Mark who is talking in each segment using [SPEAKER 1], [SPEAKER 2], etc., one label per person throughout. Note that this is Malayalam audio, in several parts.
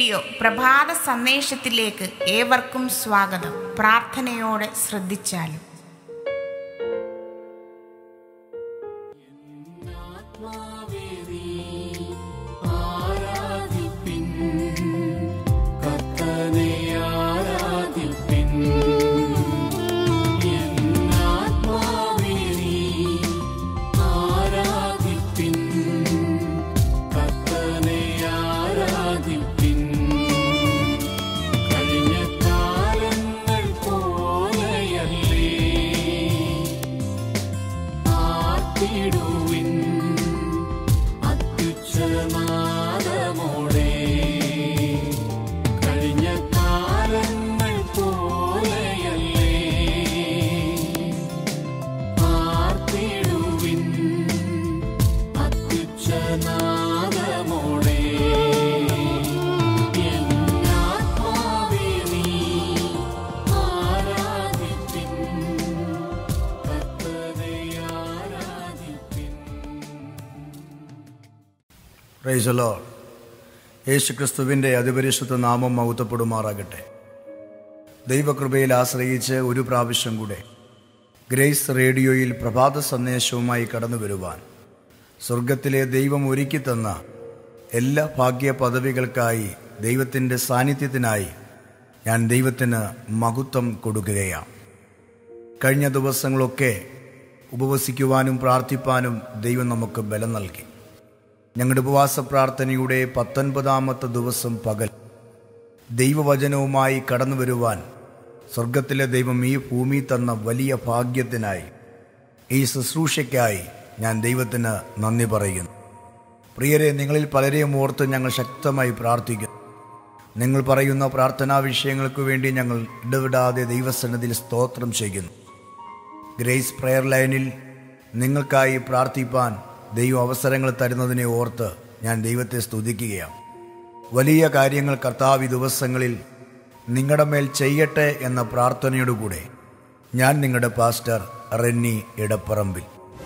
[SPEAKER 1] റേഡിയോ പ്രഭാത സന്ദേശത്തിലേക്ക് ഏവർക്കും സ്വാഗതം പ്രാർത്ഥനയോടെ ശ്രദ്ധിച്ചാലും
[SPEAKER 2] ആരാധിപ്പിൻ കർത്തനെ ആരാധിപ്പിൻ എന്നാത്മാവേ നീ ആരാധിപ്പിൻ കർത്തനെ ആരാധിപ്പിൻ കഴിഞ്ഞ കാലങ്ങൾ പോലെയല്ലേ ആർത്തിടുവിൻ അത്യുച്ചനാദമോടെ കഴിഞ്ഞ കാലങ്ങൾ പോലെയല്ലേ ആർത്തിടുവിൻ അത്യുച്ചനാദമോടെ എന്നാത്മാവേ നീ ആരാധിപ്പിൻ കർത്തനെ ആരാധിപ്പിൻ
[SPEAKER 3] പ്രൈസലോ യേശുക്രിസ്തുവിൻ്റെ അതിപരിശുദ്ധ നാമം മൗത്തപ്പെടുമാറാകട്ടെ ദൈവകൃപയിൽ ആശ്രയിച്ച് ഒരു പ്രാവശ്യം കൂടെ ഗ്രേസ് റേഡിയോയിൽ പ്രഭാത സന്ദേശവുമായി കടന്നു വരുവാൻ സ്വർഗത്തിലെ ദൈവം ഒരുക്കി തന്ന എല്ലാ ഭാഗ്യ പദവികൾക്കായി ദൈവത്തിൻ്റെ സാന്നിധ്യത്തിനായി ഞാൻ ദൈവത്തിന് മഹത്വം കൊടുക്കുകയാണ് കഴിഞ്ഞ ദിവസങ്ങളൊക്കെ ഉപവസിക്കുവാനും പ്രാർത്ഥിപ്പാനും ദൈവം നമുക്ക് ബലം നൽകി ഞങ്ങളുടെ ഉപവാസ പ്രാർത്ഥനയുടെ പത്തൊൻപതാമത്തെ ദിവസം പകൽ ദൈവവചനവുമായി കടന്നു വരുവാൻ സ്വർഗത്തിലെ ദൈവം ഈ ഭൂമി തന്ന വലിയ ഭാഗ്യത്തിനായി ഈ ശുശ്രൂഷയ്ക്കായി ഞാൻ ദൈവത്തിന് നന്ദി പറയുന്നു പ്രിയരെ നിങ്ങളിൽ പലരെയും ഓർത്ത് ഞങ്ങൾ ശക്തമായി പ്രാർത്ഥിക്കുന്നു നിങ്ങൾ പറയുന്ന പ്രാർത്ഥനാ വിഷയങ്ങൾക്ക് വേണ്ടി ഞങ്ങൾ ഇടവിടാതെ ദൈവസന്നിധിയിൽ സ്തോത്രം ചെയ്യുന്നു ഗ്രേസ് പ്രെയർ ലൈനിൽ നിങ്ങൾക്കായി പ്രാർത്ഥിപ്പാൻ ദൈവം അവസരങ്ങൾ തരുന്നതിനെ ഓർത്ത് ഞാൻ ദൈവത്തെ സ്തുതിക്കുകയാണ് വലിയ കാര്യങ്ങൾ കർത്താവ് ഈ ദിവസങ്ങളിൽ നിങ്ങളുടെ മേൽ ചെയ്യട്ടെ എന്ന പ്രാർത്ഥനയോടുകൂടെ ഞാൻ നിങ്ങളുടെ പാസ്റ്റർ റെന്നി ഇടപ്പറമ്പിൽ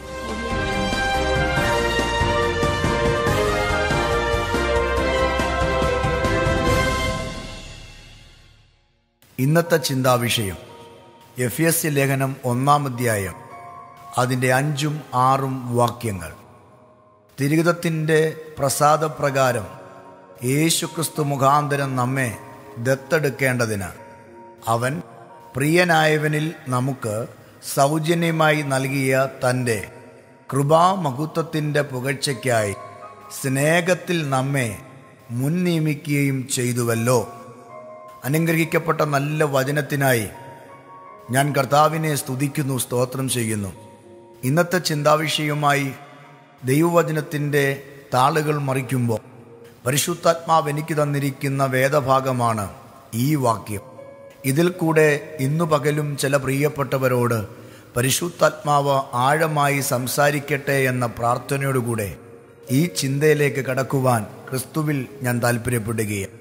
[SPEAKER 3] ഇന്നത്തെ ചിന്താവിഷയം എഫ് എസ് സി ലേഖനം ഒന്നാം അധ്യായം അതിൻ്റെ അഞ്ചും ആറും വാക്യങ്ങൾ തിരുഗതത്തിൻ്റെ പ്രസാദപ്രകാരം യേശുക്രിസ്തു മുഖാന്തരം നമ്മെ ദത്തെടുക്കേണ്ടതിന് അവൻ പ്രിയനായവനിൽ നമുക്ക് സൗജന്യമായി നൽകിയ തൻ്റെ കൃപാമഹത്വത്തിൻ്റെ പുകഴ്ചയ്ക്കായി സ്നേഹത്തിൽ നമ്മെ മുൻനിയമിക്കുകയും ചെയ്തുവല്ലോ അനുഗ്രഹിക്കപ്പെട്ട നല്ല വചനത്തിനായി ഞാൻ കർത്താവിനെ സ്തുതിക്കുന്നു സ്തോത്രം ചെയ്യുന്നു ഇന്നത്തെ ചിന്താവിഷയവുമായി ദൈവവചനത്തിൻ്റെ താളുകൾ മറിക്കുമ്പോൾ പരിശുദ്ധാത്മാവ് എനിക്ക് തന്നിരിക്കുന്ന വേദഭാഗമാണ് ഈ വാക്യം ഇതിൽ കൂടെ ഇന്നു പകലും ചില പ്രിയപ്പെട്ടവരോട് പരിശുദ്ധാത്മാവ് ആഴമായി സംസാരിക്കട്ടെ എന്ന പ്രാർത്ഥനയോടുകൂടെ ഈ ചിന്തയിലേക്ക് കടക്കുവാൻ ക്രിസ്തുവിൽ ഞാൻ താല്പര്യപ്പെടുകയാണ്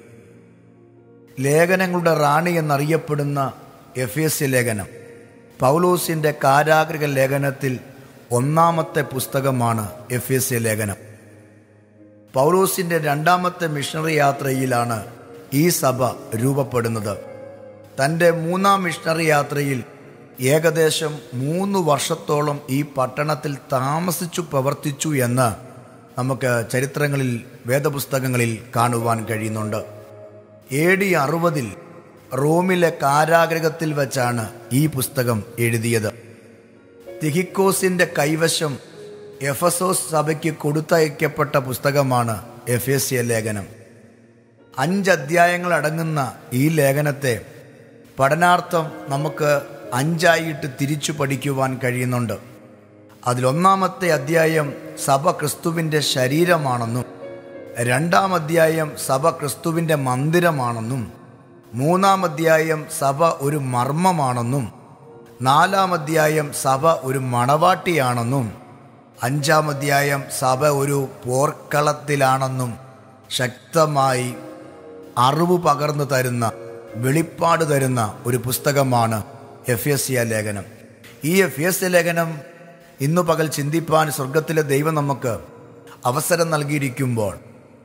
[SPEAKER 3] ലേഖനങ്ങളുടെ റാണി എന്നറിയപ്പെടുന്ന എഫ് എസ് സി ലേഖനം പൗലോസിൻ്റെ കാരാഗ്രഹ ലേഖനത്തിൽ ഒന്നാമത്തെ പുസ്തകമാണ് എഫ് എസ് സി ലേഖനം പൗലോസിൻ്റെ രണ്ടാമത്തെ മിഷണറി യാത്രയിലാണ് ഈ സഭ രൂപപ്പെടുന്നത് തൻ്റെ മൂന്നാം മിഷണറി യാത്രയിൽ ഏകദേശം മൂന്ന് വർഷത്തോളം ഈ പട്ടണത്തിൽ താമസിച്ചു പ്രവർത്തിച്ചു എന്ന് നമുക്ക് ചരിത്രങ്ങളിൽ വേദപുസ്തകങ്ങളിൽ കാണുവാൻ കഴിയുന്നുണ്ട് എ ഡി അറുപതിൽ റോമിലെ കാരാഗ്രഹത്തിൽ വച്ചാണ് ഈ പുസ്തകം എഴുതിയത് തിഹിക്കോസിന്റെ കൈവശം എഫസോസ് സഭയ്ക്ക് കൊടുത്തയക്കപ്പെട്ട പുസ്തകമാണ് എഫേസ്യ ലേഖനം അഞ്ച് അധ്യായങ്ങൾ അടങ്ങുന്ന ഈ ലേഖനത്തെ പഠനാർത്ഥം നമുക്ക് അഞ്ചായിട്ട് തിരിച്ചു പഠിക്കുവാൻ കഴിയുന്നുണ്ട് അതിലൊന്നാമത്തെ അധ്യായം സഭ ക്രിസ്തുവിൻ്റെ ശരീരമാണെന്നും രണ്ടാം അധ്യായം സഭ ക്രിസ്തുവിൻ്റെ മന്ദിരമാണെന്നും മൂന്നാം അധ്യായം സഭ ഒരു മർമ്മമാണെന്നും നാലാം അധ്യായം സഭ ഒരു മണവാട്ടിയാണെന്നും അഞ്ചാം അധ്യായം സഭ ഒരു പോർക്കളത്തിലാണെന്നും ശക്തമായി അറിവ് പകർന്നു തരുന്ന വെളിപ്പാട് തരുന്ന ഒരു പുസ്തകമാണ് എഫ് എസ് സി ലേഖനം ഈ എഫ് എസ് ലേഖനം ഇന്നു പകൽ ചിന്തിപ്പാൻ സ്വർഗത്തിലെ ദൈവം നമുക്ക് അവസരം നൽകിയിരിക്കുമ്പോൾ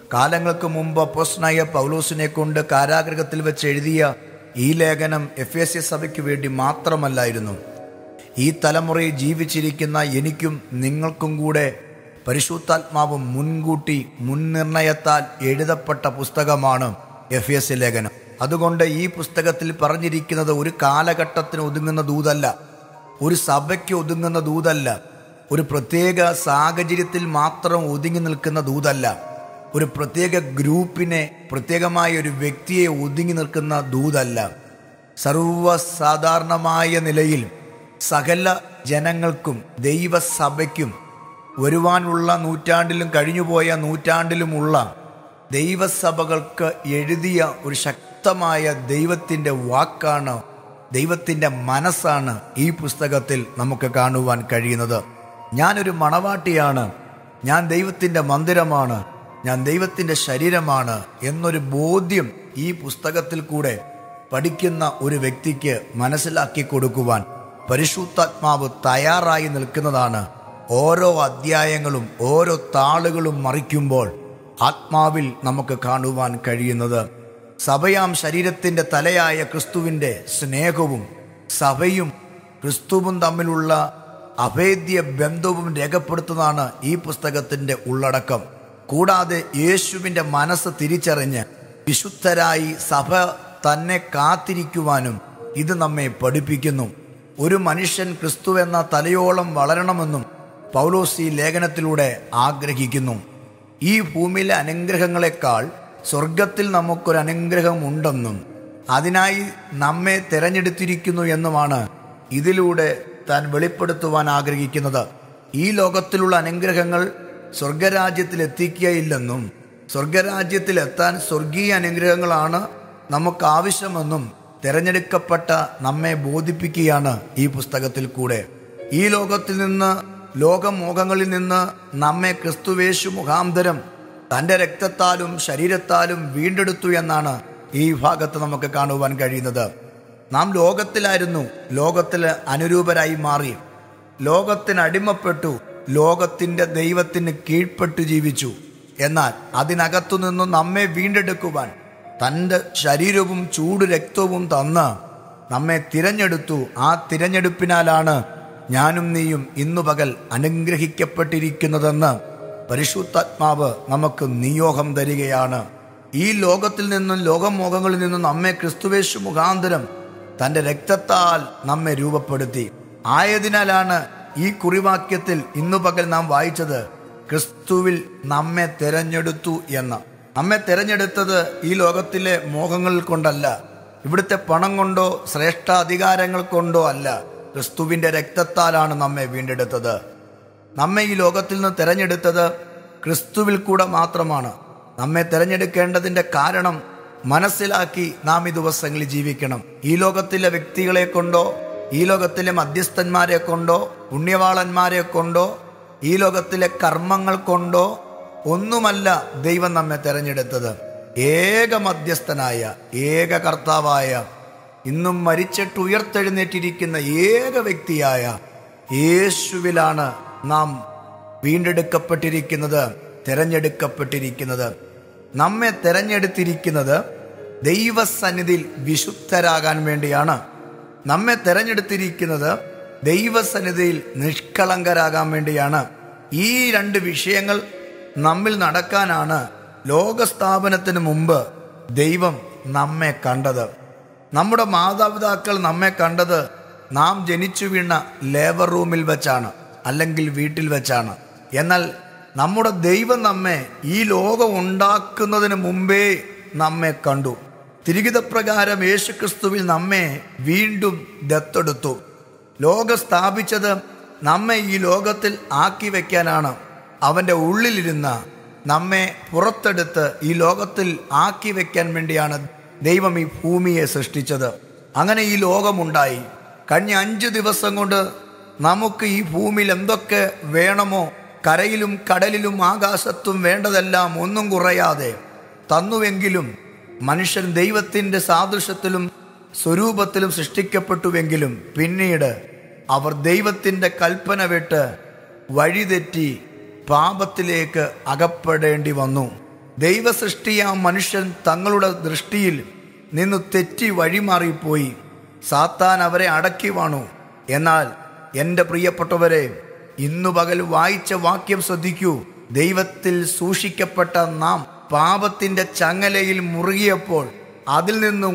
[SPEAKER 3] കാലങ്ങൾക്ക് മുമ്പ് അപ്പോസ്നായ പൗലോസിനെ കൊണ്ട് കാരാഗ്രഹത്തിൽ വെച്ച് എഴുതിയ ഈ ലേഖനം എഫ് എസ് എസ് സഭയ്ക്ക് വേണ്ടി മാത്രമല്ലായിരുന്നു ഈ തലമുറയിൽ ജീവിച്ചിരിക്കുന്ന എനിക്കും നിങ്ങൾക്കും കൂടെ പരിശുദ്ധാത്മാവ് മുൻകൂട്ടി മുൻനിർണയത്താൽ എഴുതപ്പെട്ട പുസ്തകമാണ് എഫ് എസ് ലേഖനം അതുകൊണ്ട് ഈ പുസ്തകത്തിൽ പറഞ്ഞിരിക്കുന്നത് ഒരു കാലഘട്ടത്തിന് ഒതുങ്ങുന്ന ദൂതല്ല ഒരു സഭയ്ക്ക് ഒതുങ്ങുന്ന ദൂതല്ല ഒരു പ്രത്യേക സാഹചര്യത്തിൽ മാത്രം ഒതുങ്ങി നിൽക്കുന്ന ദൂതല്ല ഒരു പ്രത്യേക ഗ്രൂപ്പിനെ പ്രത്യേകമായ ഒരു വ്യക്തിയെ ഒതുങ്ങി നിൽക്കുന്ന ദൂതല്ല സർവസാധാരണമായ നിലയിൽ സകല ജനങ്ങൾക്കും ദൈവസഭയ്ക്കും വരുവാനുള്ള നൂറ്റാണ്ടിലും കഴിഞ്ഞുപോയ നൂറ്റാണ്ടിലുമുള്ള ദൈവസഭകൾക്ക് എഴുതിയ ഒരു ശക്തമായ ദൈവത്തിൻ്റെ വാക്കാണ് ദൈവത്തിൻ്റെ മനസ്സാണ് ഈ പുസ്തകത്തിൽ നമുക്ക് കാണുവാൻ കഴിയുന്നത് ഞാനൊരു മണവാട്ടിയാണ് ഞാൻ ദൈവത്തിൻ്റെ മന്ദിരമാണ് ഞാൻ ദൈവത്തിൻ്റെ ശരീരമാണ് എന്നൊരു ബോധ്യം ഈ പുസ്തകത്തിൽ കൂടെ പഠിക്കുന്ന ഒരു വ്യക്തിക്ക് മനസ്സിലാക്കി കൊടുക്കുവാൻ പരിശുദ്ധാത്മാവ് തയ്യാറായി നിൽക്കുന്നതാണ് ഓരോ അധ്യായങ്ങളും ഓരോ താളുകളും മറിക്കുമ്പോൾ ആത്മാവിൽ നമുക്ക് കാണുവാൻ കഴിയുന്നത് സഭയാം ശരീരത്തിൻ്റെ തലയായ ക്രിസ്തുവിൻ്റെ സ്നേഹവും സഭയും ക്രിസ്തുവും തമ്മിലുള്ള അഭേദ്യ ബന്ധവും രേഖപ്പെടുത്തുന്നതാണ് ഈ പുസ്തകത്തിൻ്റെ ഉള്ളടക്കം കൂടാതെ യേശുവിൻ്റെ മനസ്സ് തിരിച്ചറിഞ്ഞ് വിശുദ്ധരായി സഭ തന്നെ കാത്തിരിക്കുവാനും ഇത് നമ്മെ പഠിപ്പിക്കുന്നു ഒരു മനുഷ്യൻ ക്രിസ്തു എന്ന തലയോളം വളരണമെന്നും പൗലോസ് ഈ ലേഖനത്തിലൂടെ ആഗ്രഹിക്കുന്നു ഈ ഭൂമിയിലെ അനുഗ്രഹങ്ങളെക്കാൾ സ്വർഗത്തിൽ നമുക്കൊരു അനുഗ്രഹം ഉണ്ടെന്നും അതിനായി നമ്മെ തിരഞ്ഞെടുത്തിരിക്കുന്നു എന്നുമാണ് ഇതിലൂടെ താൻ വെളിപ്പെടുത്തുവാൻ ആഗ്രഹിക്കുന്നത് ഈ ലോകത്തിലുള്ള അനുഗ്രഹങ്ങൾ സ്വർഗരാജ്യത്തിൽ എത്തിക്കുകയില്ലെന്നും സ്വർഗരാജ്യത്തിൽ എത്താൻ സ്വർഗീയ അനുഗ്രഹങ്ങളാണ് നമുക്ക് ആവശ്യമെന്നും തിരഞ്ഞെടുക്കപ്പെട്ട നമ്മെ ബോധിപ്പിക്കുകയാണ് ഈ പുസ്തകത്തിൽ കൂടെ ഈ ലോകത്തിൽ നിന്ന് ലോകമോഹങ്ങളിൽ നിന്ന് നമ്മെ ക്രിസ്തുവേശു മുഖാന്തരം തൻ്റെ രക്തത്താലും ശരീരത്താലും വീണ്ടെടുത്തു എന്നാണ് ഈ ഭാഗത്ത് നമുക്ക് കാണുവാൻ കഴിയുന്നത് നാം ലോകത്തിലായിരുന്നു ലോകത്തിൽ അനുരൂപരായി മാറി ലോകത്തിന് അടിമപ്പെട്ടു ലോകത്തിൻ്റെ ദൈവത്തിന് കീഴ്പ്പെട്ടു ജീവിച്ചു എന്നാൽ അതിനകത്തു നിന്നും നമ്മെ വീണ്ടെടുക്കുവാൻ തൻ്റെ ശരീരവും ചൂട് രക്തവും തന്ന് നമ്മെ തിരഞ്ഞെടുത്തു ആ തിരഞ്ഞെടുപ്പിനാലാണ് ഞാനും നീയും ഇന്നു പകൽ അനുഗ്രഹിക്കപ്പെട്ടിരിക്കുന്നതെന്ന് പരിശുദ്ധാത്മാവ് നമുക്ക് നിയോഗം തരികയാണ് ഈ ലോകത്തിൽ നിന്നും ലോകമോഹങ്ങളിൽ നിന്നും നമ്മെ ക്രിസ്തുവേശു മുഖാന്തരം തൻ്റെ രക്തത്താൽ നമ്മെ രൂപപ്പെടുത്തി ആയതിനാലാണ് ഈ കുറിവാക്യത്തിൽ ഇന്നു പകൽ നാം വായിച്ചത് ക്രിസ്തുവിൽ നമ്മെ തിരഞ്ഞെടുത്തു എന്ന് നമ്മെ തിരഞ്ഞെടുത്തത് ഈ ലോകത്തിലെ മോഹങ്ങൾ കൊണ്ടല്ല ഇവിടുത്തെ പണം കൊണ്ടോ ശ്രേഷ്ഠ അധികാരങ്ങൾ കൊണ്ടോ അല്ല ക്രിസ്തുവിന്റെ രക്തത്താലാണ് നമ്മെ വീണ്ടെടുത്തത് നമ്മെ ഈ ലോകത്തിൽ നിന്ന് തിരഞ്ഞെടുത്തത് ക്രിസ്തുവിൽ കൂടെ മാത്രമാണ് നമ്മെ തിരഞ്ഞെടുക്കേണ്ടതിന്റെ കാരണം മനസ്സിലാക്കി നാം ഈ ദിവസങ്ങളിൽ ജീവിക്കണം ഈ ലോകത്തിലെ വ്യക്തികളെ കൊണ്ടോ ഈ ലോകത്തിലെ മധ്യസ്ഥന്മാരെ കൊണ്ടോ പുണ്യവാളന്മാരെ കൊണ്ടോ ഈ ലോകത്തിലെ കർമ്മങ്ങൾ കൊണ്ടോ ഒന്നുമല്ല ദൈവം നമ്മെ തിരഞ്ഞെടുത്തത് ഏക മധ്യസ്ഥനായ ഏക കർത്താവായ ഇന്നും മരിച്ചിട്ട് ഉയർത്തെഴുന്നേറ്റിരിക്കുന്ന ഏക വ്യക്തിയായ യേശുവിലാണ് നാം വീണ്ടെടുക്കപ്പെട്ടിരിക്കുന്നത് തിരഞ്ഞെടുക്കപ്പെട്ടിരിക്കുന്നത് നമ്മെ തിരഞ്ഞെടുത്തിരിക്കുന്നത് ദൈവസന്നിധിയിൽ വിശുദ്ധരാകാൻ വേണ്ടിയാണ് നമ്മെ തിരഞ്ഞെടുത്തിരിക്കുന്നത് ദൈവസന്നിധിയിൽ നിഷ്കളങ്കരാകാൻ വേണ്ടിയാണ് ഈ രണ്ട് വിഷയങ്ങൾ നമ്മിൽ നടക്കാനാണ് ലോകസ്ഥാപനത്തിന് മുമ്പ് ദൈവം നമ്മെ കണ്ടത് നമ്മുടെ മാതാപിതാക്കൾ നമ്മെ കണ്ടത് നാം ജനിച്ചു വീണ ലേബർ റൂമിൽ വെച്ചാണ് അല്ലെങ്കിൽ വീട്ടിൽ വെച്ചാണ് എന്നാൽ നമ്മുടെ ദൈവം നമ്മെ ഈ ലോകം ഉണ്ടാക്കുന്നതിന് മുമ്പേ നമ്മെ കണ്ടു തിരികിതപ്രകാരം യേശുക്രിസ്തുവിൽ നമ്മെ വീണ്ടും ദത്തെടുത്തു ലോകം സ്ഥാപിച്ചത് നമ്മെ ഈ ലോകത്തിൽ ആക്കി വെക്കാനാണ് അവൻ്റെ ഉള്ളിലിരുന്ന നമ്മെ പുറത്തെടുത്ത് ഈ ലോകത്തിൽ ആക്കി വെക്കാൻ വേണ്ടിയാണ് ദൈവം ഈ ഭൂമിയെ സൃഷ്ടിച്ചത് അങ്ങനെ ഈ ലോകമുണ്ടായി കഴിഞ്ഞ അഞ്ച് ദിവസം കൊണ്ട് നമുക്ക് ഈ ഭൂമിയിൽ എന്തൊക്കെ വേണമോ കരയിലും കടലിലും ആകാശത്തും വേണ്ടതെല്ലാം ഒന്നും കുറയാതെ തന്നുവെങ്കിലും മനുഷ്യൻ ദൈവത്തിൻ്റെ സാദൃശ്യത്തിലും സ്വരൂപത്തിലും സൃഷ്ടിക്കപ്പെട്ടുവെങ്കിലും പിന്നീട് അവർ ദൈവത്തിൻ്റെ കൽപ്പന വിട്ട് വഴിതെറ്റി പാപത്തിലേക്ക് അകപ്പെടേണ്ടി വന്നു ദൈവസൃഷ്ടിയ മനുഷ്യൻ തങ്ങളുടെ ദൃഷ്ടിയിൽ നിന്ന് തെറ്റി വഴിമാറിപ്പോയി സാത്താൻ അവരെ അടക്കി വാണു എന്നാൽ എൻ്റെ പ്രിയപ്പെട്ടവരെ ഇന്നു പകൽ വായിച്ച വാക്യം ശ്രദ്ധിക്കൂ ദൈവത്തിൽ സൂക്ഷിക്കപ്പെട്ട നാം പാപത്തിന്റെ ചങ്ങലയിൽ മുറുകിയപ്പോൾ അതിൽ നിന്നും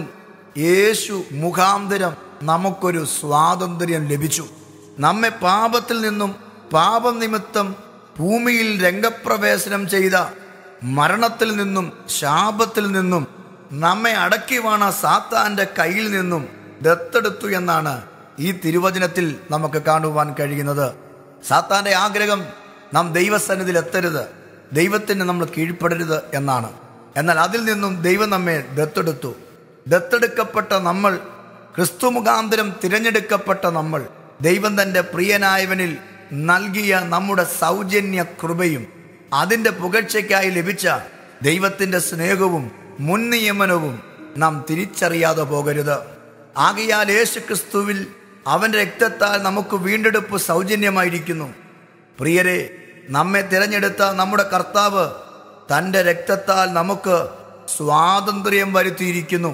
[SPEAKER 3] യേശു മുഖാന്തരം നമുക്കൊരു സ്വാതന്ത്ര്യം ലഭിച്ചു നമ്മെ പാപത്തിൽ നിന്നും പാപം നിമിത്തം ഭൂമിയിൽ രംഗപ്രവേശനം ചെയ്ത മരണത്തിൽ നിന്നും ശാപത്തിൽ നിന്നും നമ്മെ അടക്കി വാണ സാത്താന്റെ കയ്യിൽ നിന്നും ദത്തെടുത്തു എന്നാണ് ഈ തിരുവചനത്തിൽ നമുക്ക് കാണുവാൻ കഴിയുന്നത് സാത്താന്റെ ആഗ്രഹം നാം ദൈവസന്നിധിയിൽ എത്തരുത് ദൈവത്തിന് നമ്മൾ കീഴ്പ്പെടരുത് എന്നാണ് എന്നാൽ അതിൽ നിന്നും ദൈവം നമ്മെ ദത്തെടുത്തു ദത്തെടുക്കപ്പെട്ട നമ്മൾ ക്രിസ്തു മുഖാന്തരം തിരഞ്ഞെടുക്കപ്പെട്ട നമ്മൾ ദൈവം തന്റെ പ്രിയനായവനിൽ നൽകിയ നമ്മുടെ സൗജന്യ കൃപയും അതിന്റെ പുകഴ്ചയ്ക്കായി ലഭിച്ച ദൈവത്തിന്റെ സ്നേഹവും മുൻ നിയമനവും നാം തിരിച്ചറിയാതെ പോകരുത് ആകയാൽ യേശു ക്രിസ്തുവിൽ അവന്റെ രക്തത്താൽ നമുക്ക് വീണ്ടെടുപ്പ് സൗജന്യമായിരിക്കുന്നു പ്രിയരെ നമ്മെ തിരഞ്ഞെടുത്ത നമ്മുടെ കർത്താവ് തൻ്റെ രക്തത്താൽ നമുക്ക് സ്വാതന്ത്ര്യം വരുത്തിയിരിക്കുന്നു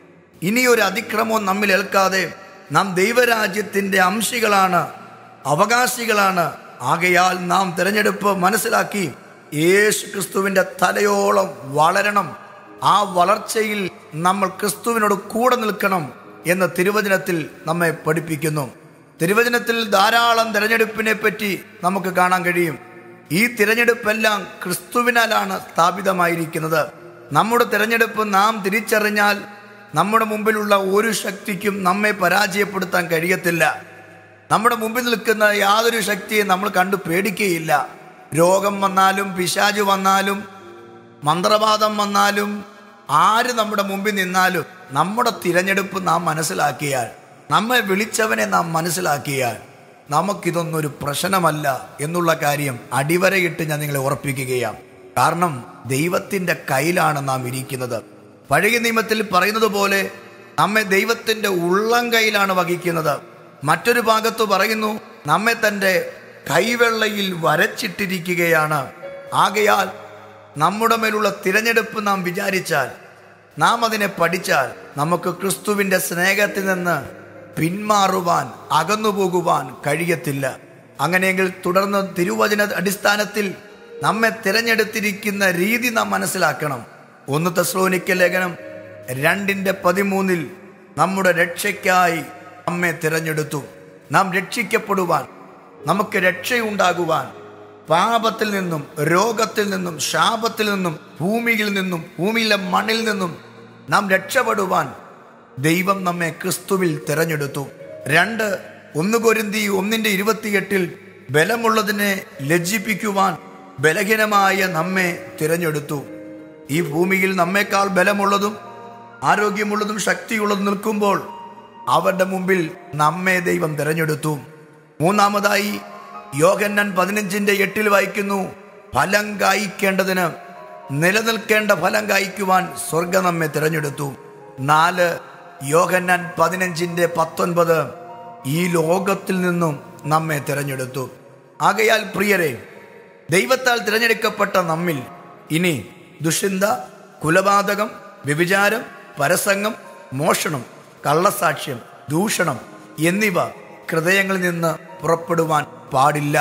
[SPEAKER 3] ഇനി ഒരു അതിക്രമവും നമ്മിൽ ഏൽക്കാതെ നാം ദൈവരാജ്യത്തിൻ്റെ അംശികളാണ് അവകാശികളാണ് ആകയാൽ നാം തിരഞ്ഞെടുപ്പ് മനസ്സിലാക്കി യേശു ക്രിസ്തുവിൻ്റെ തലയോളം വളരണം ആ വളർച്ചയിൽ നമ്മൾ ക്രിസ്തുവിനോട് കൂടെ നിൽക്കണം എന്ന് തിരുവചനത്തിൽ നമ്മെ പഠിപ്പിക്കുന്നു തിരുവചനത്തിൽ ധാരാളം തിരഞ്ഞെടുപ്പിനെ പറ്റി നമുക്ക് കാണാൻ കഴിയും ഈ തിരഞ്ഞെടുപ്പെല്ലാം ക്രിസ്തുവിനാലാണ് സ്ഥാപിതമായിരിക്കുന്നത് നമ്മുടെ തിരഞ്ഞെടുപ്പ് നാം തിരിച്ചറിഞ്ഞാൽ നമ്മുടെ മുമ്പിലുള്ള ഒരു ശക്തിക്കും നമ്മെ പരാജയപ്പെടുത്താൻ കഴിയത്തില്ല നമ്മുടെ മുമ്പിൽ നിൽക്കുന്ന യാതൊരു ശക്തിയെ നമ്മൾ കണ്ടു പേടിക്കുകയില്ല രോഗം വന്നാലും പിശാചു വന്നാലും മന്ത്രവാദം വന്നാലും ആര് നമ്മുടെ മുമ്പിൽ നിന്നാലും നമ്മുടെ തിരഞ്ഞെടുപ്പ് നാം മനസ്സിലാക്കിയാൽ നമ്മെ വിളിച്ചവനെ നാം മനസ്സിലാക്കിയാൽ നമുക്കിതൊന്നൊരു പ്രശ്നമല്ല എന്നുള്ള കാര്യം അടിവരയിട്ട് ഞാൻ നിങ്ങളെ ഉറപ്പിക്കുകയാണ് കാരണം ദൈവത്തിന്റെ കയ്യിലാണ് നാം ഇരിക്കുന്നത് പഴയ നിയമത്തിൽ പറയുന്നത് പോലെ നമ്മെ ദൈവത്തിന്റെ ഉള്ളം കയ്യിലാണ് വഹിക്കുന്നത് മറ്റൊരു ഭാഗത്ത് പറയുന്നു നമ്മെ തന്റെ കൈവെള്ളയിൽ വരച്ചിട്ടിരിക്കുകയാണ് ആകയാൽ നമ്മുടെ മേലുള്ള തിരഞ്ഞെടുപ്പ് നാം വിചാരിച്ചാൽ നാം അതിനെ പഠിച്ചാൽ നമുക്ക് ക്രിസ്തുവിന്റെ സ്നേഹത്തിൽ നിന്ന് പിന്മാറുവാൻ അകന്നു പോകുവാൻ കഴിയത്തില്ല അങ്ങനെയെങ്കിൽ തുടർന്ന് തിരുവചന അടിസ്ഥാനത്തിൽ നമ്മെ തിരഞ്ഞെടുത്തിരിക്കുന്ന രീതി നാം മനസ്സിലാക്കണം ഒന്ന് തെസ്ലോനിക്ക ലേഖനം രണ്ടിന്റെ പതിമൂന്നിൽ നമ്മുടെ രക്ഷയ്ക്കായി നമ്മെ തിരഞ്ഞെടുത്തു നാം രക്ഷിക്കപ്പെടുവാൻ നമുക്ക് രക്ഷയുണ്ടാകുവാൻ പാപത്തിൽ നിന്നും രോഗത്തിൽ നിന്നും ശാപത്തിൽ നിന്നും ഭൂമിയിൽ നിന്നും ഭൂമിയിലെ മണ്ണിൽ നിന്നും നാം രക്ഷപ്പെടുവാൻ ദൈവം നമ്മെ ക്രിസ്തുവിൽ തിരഞ്ഞെടുത്തു രണ്ട് ഒന്ന് കൊരിന്തി ഒന്നിന്റെ ഇരുപത്തിയെട്ടിൽ ബലമുള്ളതിനെ ലജ്ജിപ്പിക്കുവാൻ ബലഹീനമായ നമ്മെ തിരഞ്ഞെടുത്തു ഈ ഭൂമിയിൽ നമ്മേക്കാൾ ബലമുള്ളതും ആരോഗ്യമുള്ളതും ശക്തിയുള്ളതും നിൽക്കുമ്പോൾ അവരുടെ മുമ്പിൽ നമ്മെ ദൈവം തിരഞ്ഞെടുത്തു മൂന്നാമതായി യോഗന്നൻ പതിനഞ്ചിന്റെ എട്ടിൽ വായിക്കുന്നു ഫലം കായ്ക്കേണ്ടതിന് നിലനിൽക്കേണ്ട ഫലം കായ്ക്കുവാൻ സ്വർഗം നമ്മെ തിരഞ്ഞെടുത്തു നാല് യോഹന്നാൻ പതിനഞ്ചിന്റെ പത്തൊൻപത് ഈ ലോകത്തിൽ നിന്നും നമ്മെ തിരഞ്ഞെടുത്തു ആകയാൽ പ്രിയരെ ദൈവത്താൽ തിരഞ്ഞെടുക്കപ്പെട്ട നമ്മിൽ ഇനി ദുഷിന്ത കുലപാതകം വ്യഭിചാരം പരസംഗം മോഷണം കള്ളസാക്ഷ്യം ദൂഷണം എന്നിവ ഹൃദയങ്ങളിൽ നിന്ന് പുറപ്പെടുവാൻ പാടില്ല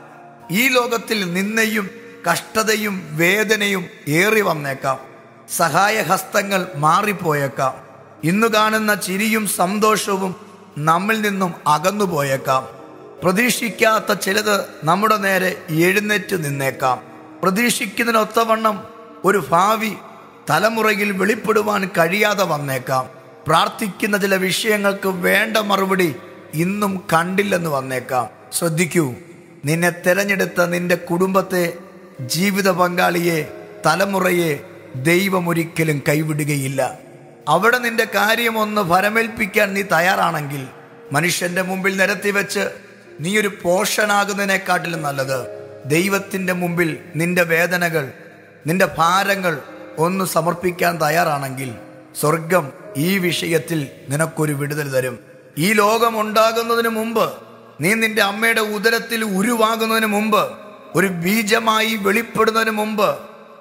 [SPEAKER 3] ഈ ലോകത്തിൽ നിന്നയും കഷ്ടതയും വേദനയും ഏറി വന്നേക്കാം സഹായഹസ്തങ്ങൾ മാറിപ്പോയേക്കാം ഇന്നു കാണുന്ന ചിരിയും സന്തോഷവും നമ്മിൽ നിന്നും അകന്നു പോയേക്കാം പ്രതീക്ഷിക്കാത്ത ചിലത് നമ്മുടെ നേരെ എഴുന്നേറ്റ് നിന്നേക്കാം പ്രതീക്ഷിക്കുന്നതിനൊത്തവണ്ണം ഒരു ഭാവി തലമുറയിൽ വെളിപ്പെടുവാൻ കഴിയാതെ വന്നേക്കാം പ്രാർത്ഥിക്കുന്ന ചില വിഷയങ്ങൾക്ക് വേണ്ട മറുപടി ഇന്നും കണ്ടില്ലെന്ന് വന്നേക്കാം ശ്രദ്ധിക്കൂ നിന്നെ തെരഞ്ഞെടുത്ത നിന്റെ കുടുംബത്തെ ജീവിത പങ്കാളിയെ തലമുറയെ ദൈവം ഒരിക്കലും കൈവിടുകയില്ല അവിടെ നിന്റെ കാര്യമൊന്ന് ഫലമേൽപ്പിക്കാൻ നീ തയ്യാറാണെങ്കിൽ മനുഷ്യന്റെ മുമ്പിൽ നിരത്തി വെച്ച് നീ ഒരു പോഷനാകുന്നതിനെക്കാട്ടിലും നല്ലത് ദൈവത്തിന്റെ മുമ്പിൽ നിന്റെ വേദനകൾ നിന്റെ ഭാരങ്ങൾ ഒന്ന് സമർപ്പിക്കാൻ തയ്യാറാണെങ്കിൽ സ്വർഗം ഈ വിഷയത്തിൽ നിനക്കൊരു വിടുതൽ തരും ഈ ലോകം ഉണ്ടാകുന്നതിന് മുമ്പ് നീ നിന്റെ അമ്മയുടെ ഉദരത്തിൽ ഉരുവാകുന്നതിന് മുമ്പ് ഒരു ബീജമായി വെളിപ്പെടുന്നതിന് മുമ്പ്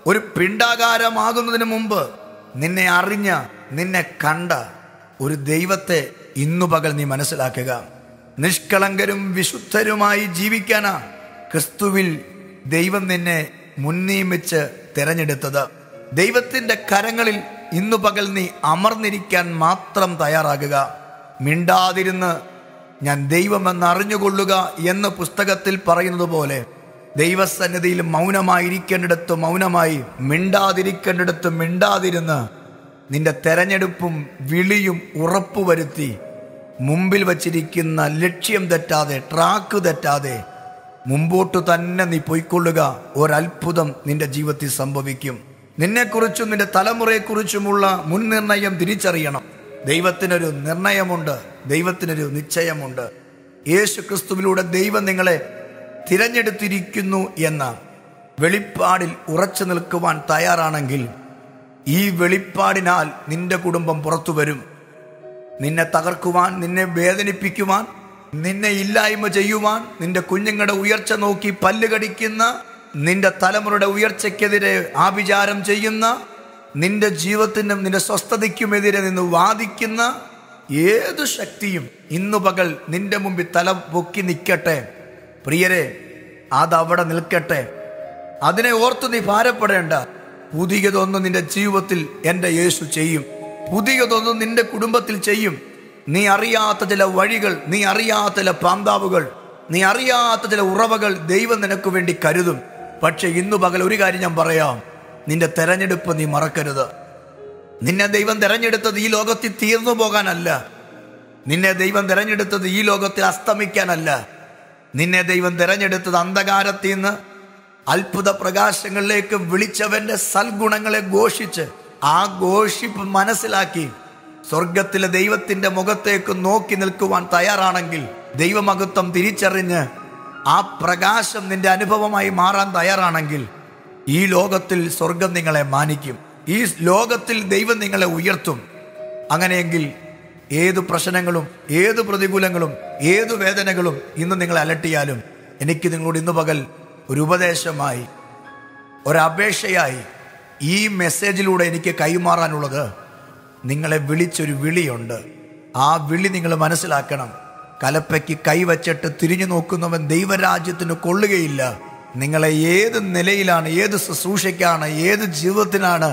[SPEAKER 3] ഒരു പിണ്ടാകാരമാകുന്നതിന് മുമ്പ് നിന്നെ അറിഞ്ഞ നിന്നെ കണ്ട ഒരു ദൈവത്തെ ഇന്നു പകൽ നീ മനസ്സിലാക്കുക നിഷ്കളങ്കരും വിശുദ്ധരുമായി ജീവിക്കാനാ ക്രിസ്തുവിൽ ദൈവം നിന്നെ മുൻനിയമിച്ച് തിരഞ്ഞെടുത്തത് ദൈവത്തിന്റെ കരങ്ങളിൽ ഇന്നു പകൽ നീ അമർന്നിരിക്കാൻ മാത്രം തയ്യാറാകുക മിണ്ടാതിരുന്ന് ഞാൻ ദൈവമെന്ന് അറിഞ്ഞുകൊള്ളുക എന്ന പുസ്തകത്തിൽ പറയുന്നത് പോലെ ദൈവസന്നിധിയിൽ മൗനമായിരിക്കേണ്ടിടത്ത് മൗനമായി മിണ്ടാതിരിക്കേണ്ടിടത്ത് മിണ്ടാതിരുന്ന് നിന്റെ തെരഞ്ഞെടുപ്പും വിളിയും ഉറപ്പുവരുത്തി മുമ്പിൽ വച്ചിരിക്കുന്ന ലക്ഷ്യം തെറ്റാതെ ട്രാക്ക് തെറ്റാതെ മുമ്പോട്ട് തന്നെ നീ പൊയ്ക്കൊള്ളുക ഒരത്ഭുതം നിന്റെ ജീവിതത്തിൽ സംഭവിക്കും നിന്നെക്കുറിച്ചും നിന്റെ തലമുറയെക്കുറിച്ചുമുള്ള മുൻനിർണയം തിരിച്ചറിയണം ദൈവത്തിനൊരു നിർണയമുണ്ട് ദൈവത്തിനൊരു നിശ്ചയമുണ്ട് യേശു ക്രിസ്തുവിലൂടെ ദൈവം നിങ്ങളെ തിരഞ്ഞെടുത്തിരിക്കുന്നു എന്ന വെളിപ്പാടിൽ ഉറച്ചു നിൽക്കുവാൻ തയ്യാറാണെങ്കിൽ ഈ വെളിപ്പാടിനാൽ നിന്റെ കുടുംബം പുറത്തു വരും നിന്നെ തകർക്കുവാൻ നിന്നെ വേദനിപ്പിക്കുവാൻ നിന്നെ ഇല്ലായ്മ ചെയ്യുവാൻ നിന്റെ കുഞ്ഞുങ്ങളുടെ ഉയർച്ച നോക്കി പല്ല് കടിക്കുന്ന നിന്റെ തലമുറയുടെ ഉയർച്ചയ്ക്കെതിരെ ആഭിചാരം ചെയ്യുന്ന നിന്റെ ജീവിതത്തിനും നിന്റെ സ്വസ്ഥതയ്ക്കുമെതിരെ നിന്ന് വാദിക്കുന്ന ഏതു ശക്തിയും ഇന്നു പകൽ നിന്റെ മുമ്പിൽ തല പൊക്കി നിൽക്കട്ടെ പ്രിയരെ അതവിടെ നിൽക്കട്ടെ അതിനെ ഓർത്ത് നീ ഭാരപ്പെടേണ്ട പുതിയതൊന്നും നിന്റെ ജീവിതത്തിൽ എൻ്റെ യേശു ചെയ്യും പുതിയതൊന്നും നിന്റെ കുടുംബത്തിൽ ചെയ്യും നീ അറിയാത്ത ചില വഴികൾ നീ അറിയാത്ത ചില പാന്താവുകൾ നീ അറിയാത്ത ചില ഉറവകൾ ദൈവം നിനക്ക് വേണ്ടി കരുതും പക്ഷെ ഇന്നു പകൽ ഒരു കാര്യം ഞാൻ പറയാം നിന്റെ തെരഞ്ഞെടുപ്പ് നീ മറക്കരുത് നിന്നെ ദൈവം തെരഞ്ഞെടുത്തത് ഈ ലോകത്തിൽ തീർന്നു പോകാനല്ല നിന്നെ ദൈവം തെരഞ്ഞെടുത്തത് ഈ ലോകത്തിൽ അസ്തമിക്കാനല്ല നിന്നെ ദൈവം തെരഞ്ഞെടുത്തത് അന്ധകാരത്തിൽ നിന്ന് അത്ഭുത പ്രകാശങ്ങളിലേക്ക് വിളിച്ചവന്റെ സൽഗുണങ്ങളെ ഘോഷിച്ച് ആ ഘോഷിപ്പ് മനസ്സിലാക്കി സ്വർഗത്തിലെ ദൈവത്തിന്റെ മുഖത്തേക്ക് നോക്കി നിൽക്കുവാൻ തയ്യാറാണെങ്കിൽ ദൈവമഹത്വം തിരിച്ചറിഞ്ഞ് ആ പ്രകാശം നിന്റെ അനുഭവമായി മാറാൻ തയ്യാറാണെങ്കിൽ ഈ ലോകത്തിൽ സ്വർഗം നിങ്ങളെ മാനിക്കും ഈ ലോകത്തിൽ ദൈവം നിങ്ങളെ ഉയർത്തും അങ്ങനെയെങ്കിൽ ഏതു പ്രശ്നങ്ങളും ഏതു പ്രതികൂലങ്ങളും ഏതു വേദനകളും ഇന്ന് നിങ്ങളെ അലട്ടിയാലും എനിക്ക് നിങ്ങളോട് ഇന്ന് പകൽ ഒരു ഉപദേശമായി ഒരപേക്ഷയായി ഈ മെസ്സേജിലൂടെ എനിക്ക് കൈമാറാനുള്ളത് നിങ്ങളെ വിളിച്ചൊരു വിളിയുണ്ട് ആ വിളി നിങ്ങൾ മനസ്സിലാക്കണം കലപ്പയ്ക്ക് കൈവച്ചിട്ട് തിരിഞ്ഞു നോക്കുന്നവൻ ദൈവരാജ്യത്തിന് കൊള്ളുകയില്ല നിങ്ങളെ ഏത് നിലയിലാണ് ഏത് ശുശ്രൂഷയ്ക്കാണ് ഏത് ജീവിതത്തിനാണ്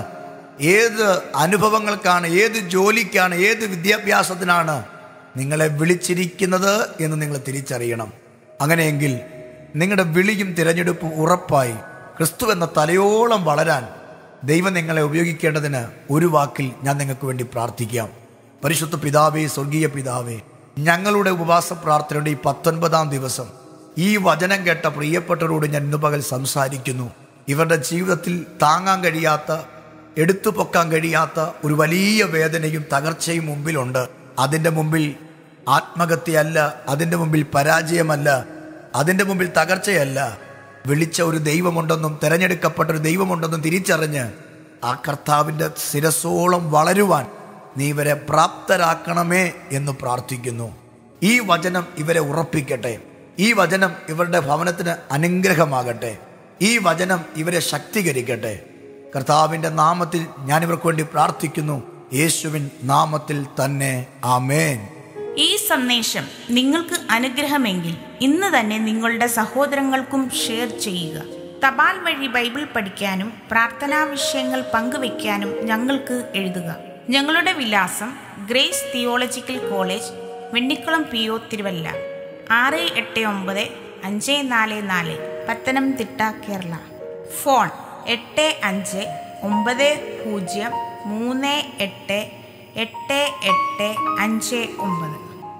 [SPEAKER 3] ഏത് അനുഭവങ്ങൾക്കാണ് ഏത് ജോലിക്കാണ് ഏത് വിദ്യാഭ്യാസത്തിനാണ് നിങ്ങളെ വിളിച്ചിരിക്കുന്നത് എന്ന് നിങ്ങൾ തിരിച്ചറിയണം അങ്ങനെയെങ്കിൽ നിങ്ങളുടെ വിളിയും തിരഞ്ഞെടുപ്പും ഉറപ്പായി ക്രിസ്തു എന്ന തലയോളം വളരാൻ ദൈവം നിങ്ങളെ ഉപയോഗിക്കേണ്ടതിന് ഒരു വാക്കിൽ ഞാൻ നിങ്ങൾക്ക് വേണ്ടി പ്രാർത്ഥിക്കാം പരിശുദ്ധ പിതാവേ സ്വർഗീയ പിതാവേ ഞങ്ങളുടെ ഉപവാസ പ്രാർത്ഥനയുടെ ഈ പത്തൊൻപതാം ദിവസം ഈ വചനം കേട്ട പ്രിയപ്പെട്ടവരോട് ഞാൻ ഇന്ന് പകൽ സംസാരിക്കുന്നു ഇവരുടെ ജീവിതത്തിൽ താങ്ങാൻ കഴിയാത്ത എടുത്തു പൊക്കാൻ കഴിയാത്ത ഒരു വലിയ വേദനയും തകർച്ചയും മുമ്പിലുണ്ട് അതിൻ്റെ മുമ്പിൽ ആത്മഹത്യയല്ല അതിൻ്റെ മുമ്പിൽ പരാജയമല്ല അതിൻ്റെ മുമ്പിൽ തകർച്ചയല്ല വിളിച്ച ഒരു ദൈവമുണ്ടെന്നും തെരഞ്ഞെടുക്കപ്പെട്ട ഒരു ദൈവമുണ്ടെന്നും തിരിച്ചറിഞ്ഞ് ആ കർത്താവിൻ്റെ ശിരസോളം വളരുവാൻ നീ ഇവരെ പ്രാപ്തരാക്കണമേ എന്ന് പ്രാർത്ഥിക്കുന്നു ഈ വചനം ഇവരെ ഉറപ്പിക്കട്ടെ ഈ വചനം ഇവരുടെ ഭവനത്തിന് അനുഗ്രഹമാകട്ടെ ഈ വചനം ഇവരെ ശക്തീകരിക്കട്ടെ കർത്താവിൻ്റെ നാമത്തിൽ ഞാൻ ഇവർക്ക് വേണ്ടി പ്രാർത്ഥിക്കുന്നു യേശുവിൻ നാമത്തിൽ തന്നെ ആമേൻ
[SPEAKER 1] ഈ സന്ദേശം നിങ്ങൾക്ക് അനുഗ്രഹമെങ്കിൽ ഇന്ന് തന്നെ നിങ്ങളുടെ സഹോദരങ്ങൾക്കും ഷെയർ ചെയ്യുക തപാൽ വഴി ബൈബിൾ പഠിക്കാനും പ്രാർത്ഥനാ വിഷയങ്ങൾ പങ്കുവയ്ക്കാനും ഞങ്ങൾക്ക് എഴുതുക ഞങ്ങളുടെ വിലാസം Grace Theological College Vennikulam P O Thiruvalla ആറ് എട്ട് ഒമ്പത് അഞ്ച് നാല് നാല് പത്തനംതിട്ട കേരള ഫോൺ എട്ട് അഞ്ച് ഒമ്പത് പൂജ്യം മൂന്ന് എട്ട് എട്ട് എട്ട് അഞ്ച് ഒമ്പത്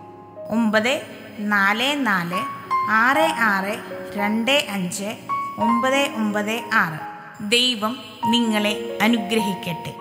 [SPEAKER 1] ഒമ്പത് നാല് നാല് ആറ് ആറ് രണ്ട് അഞ്ച് ഒമ്പത് ഒമ്പത് ആറ് ദൈവം നിങ്ങളെ അനുഗ്രഹിക്കട്ടെ